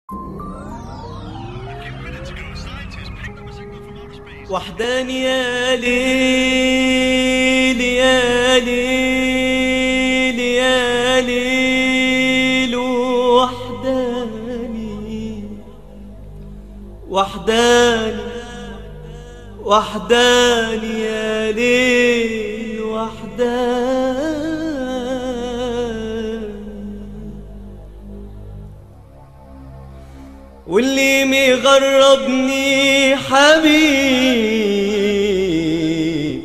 وحداني يا ليل يا ليل يا ليل وحداني وحداني وحداني يا ليل وحداني واللي مغربني حبيب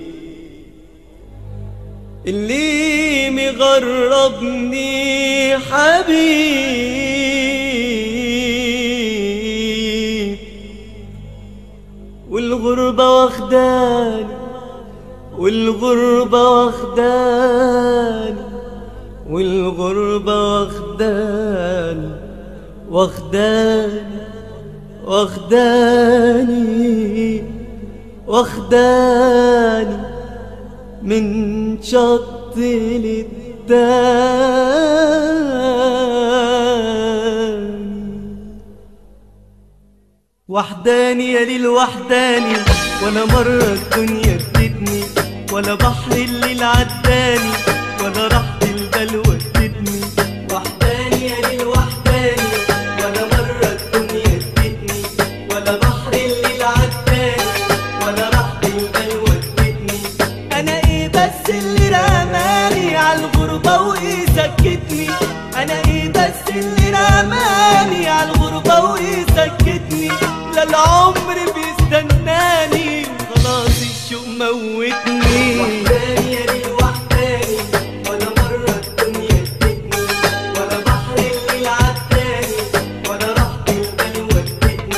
اللي مغربني حبيب والغربة واخداني والغربة واخداني والغربة واخداني واخداني واخداني واخداني من شط للتاني وحداني يا ليل وحداني ولا مرة الدنيا ادتني ولا بحر الليل عداني ولا راحة البال ودتني وحداني يا ليل وحداني ولا مرة الدنيا ادتني ولا بحر الليل عداني ولا راحة البال ودتني انا ايه بس اللي رماني عالغربة وايه سكتني انا ايه بس اللي رماني عالغربة وايه سكتني لا العمر بيستناني خلاص الشوق موتني وحداني يا ليل وحداني ولا مرة الدنيا ادتني ولا بحر الليل عداني ولا راحة البال ودتني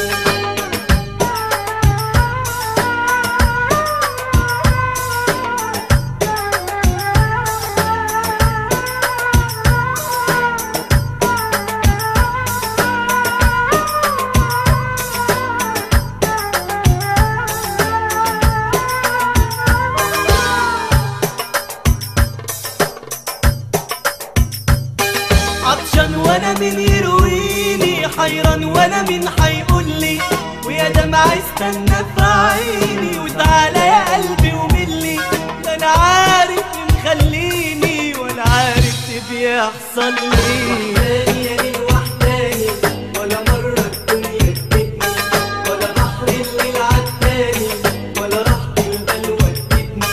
عطشان وانا من يرويني حيران وانا من حيقول لي ويا دمع استنى في عيني وتعالى يا قلبي وملي لا انا عارف اللي مخليني ولا عارف ايه بيحصل لي يا ليل وحداني ولا مرة الدنيا ادتني ولا بحر الليل عداني ولا راحة البال ودتني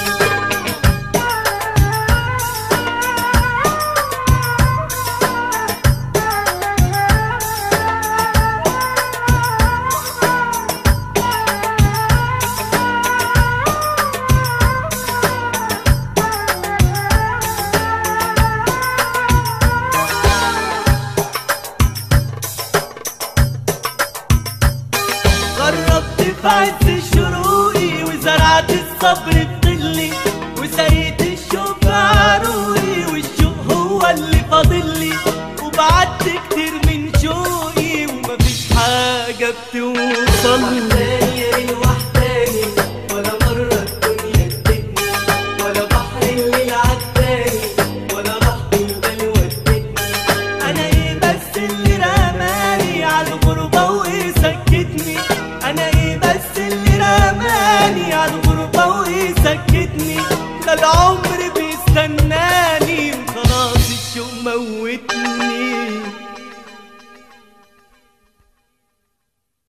غربت في عز شروقي وزرعت الصبر بظلي وسقيت الشوق في عروقي والشوق هو اللي فاضلي وبعدت كتير من شوقي ومفيش حاجة بتوصل